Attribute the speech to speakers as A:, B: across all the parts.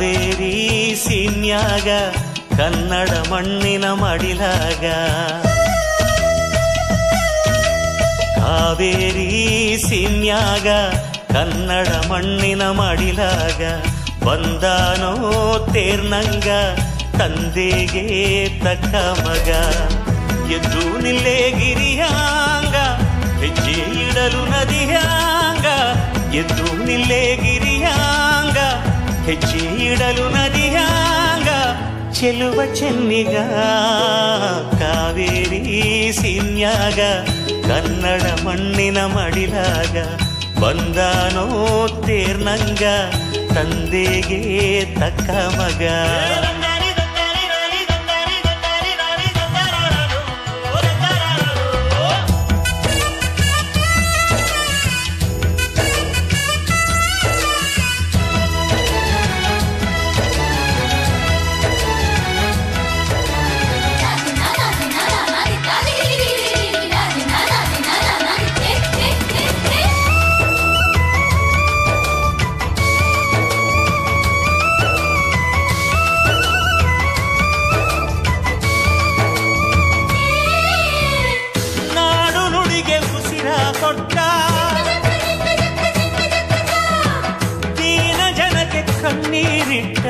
A: ಕಾವೇರಿ ಸೀನ್ಯಾಗ ಕನ್ನಡ ಮಣ್ಣಿನ ಮಡಿಲಾಗ ಕಾವೇರಿ ಸೀನ್ಯಾಗ ಕನ್ನಡ ಮಣ್ಣಿನ ಮಡಿಲಾಗ ಬಂದಾನೋ ತೇರ್ನಂಗ ತಂದೆಗೆ ತಕ್ಕ ಮಗ ಎದ್ದು ನಿಲ್ಲೇ ಗಿರಿಯಾಂಗ ಹೆಜ್ಜೆ ಇಡಲು ನದಿಯಾಂಗ ಎದ್ದು ನಿಲ್ಲೇ ಗಿರಿಯಾಂಗ ಹೆಜ್ಜೆ ಇಡಲು ನದಿಯಾಂಗ ಚೆಲುವ ಚೆನ್ನಿಗ ಕಾವೇರಿ ಸೀನ್ಯಾಗ ಕನ್ನಡ ಮಣ್ಣಿನ ಮಡಿಲಾಗ ಬಂದಾನೋ ತೇರ್ನಂಗ ತಂದೆಗೆ ತಕ್ಕ ಮಗ ನಾಡು ನುಡಿಗೆ ಉಸಿರ ಕೊಟ್ಟ ದೀನ ಜನಕ್ಕೆ ಕಣ್ಣೀರಿಟ್ಟ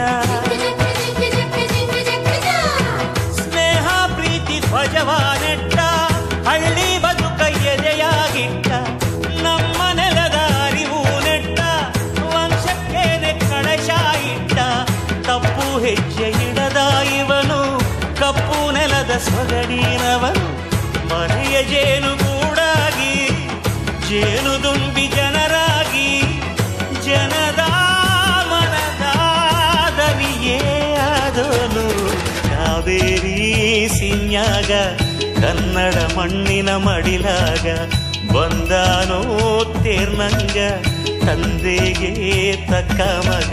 A: ಸ್ನೇಹ ಪ್ರೀತಿ ಧ್ವಜವ ನೆಟ್ಟ ಹಳ್ಳಿ ಬದುಕ ಎದೆಯಾಗಿಟ್ಟ ನಮ್ಮ ನೆಲದ ಅರಿವು ನೆಟ್ಟ ವಂಶಕ್ಕೇನೆ ಕಳಶ ಇಟ್ಟ ತಪ್ಪು ಹೆಜ್ಜೆ ಇಡದ ಇವನು ಕಪ್ಪು ನೆಲದ ಸೊಗಡಿನವನು ಮನೆಯ ಜೇನು ಕೂಡಾಗಿ ಜೇನು ದುಂಬಿ ಜನರಾಗಿ ಜನದ ಮನದ ದನಿಯೇ ಆದನು ಕಾವೇರಿ ಸಿನ್ಯಾಗ ಕನ್ನಡ ಮಣ್ಣಿನ ಮಡಿಲಾಗ ಬಂದಾನೋ ತೇರ್ನಂಗ ತಂದೆಗೆ ತಕ್ಕ ಮಗ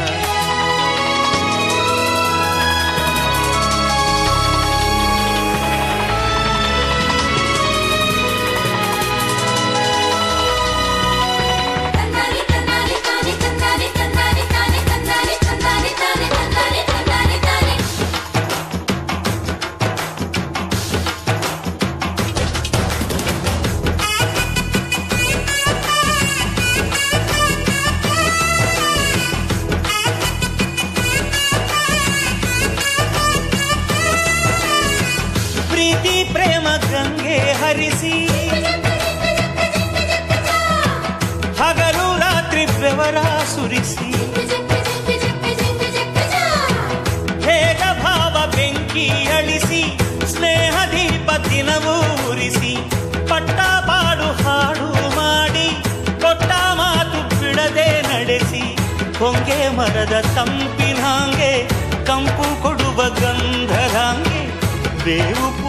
A: ಪ್ರೀತಿ ಪ್ರೇಮ ಗಂಗೆ ಹರಿಸಿ ಹಗಲು ರಾತ್ರಿ ಬೆವರ ಸುರಿಸಿ ಹೇಗ ಭಾವ ಬೆಂಕಿ ಅಳಿಸಿ ಸ್ನೇಹ ದೀಪ ದಿನವೂ ಉರಿಸಿ ಪಟ್ಟ ಪಾಡು ಹಾಡು ಮಾಡಿ ಕೊಟ್ಟ ಮಾತು ಬಿಡದೆ ನಡೆಸಿ ಹೊಂಗೆ ಮರದ ತಂಪಿನಾಂಗೆ ಕಂಪು ಕೊಡುವ ಗಂಧರಾಂಗೆ ಬೇವು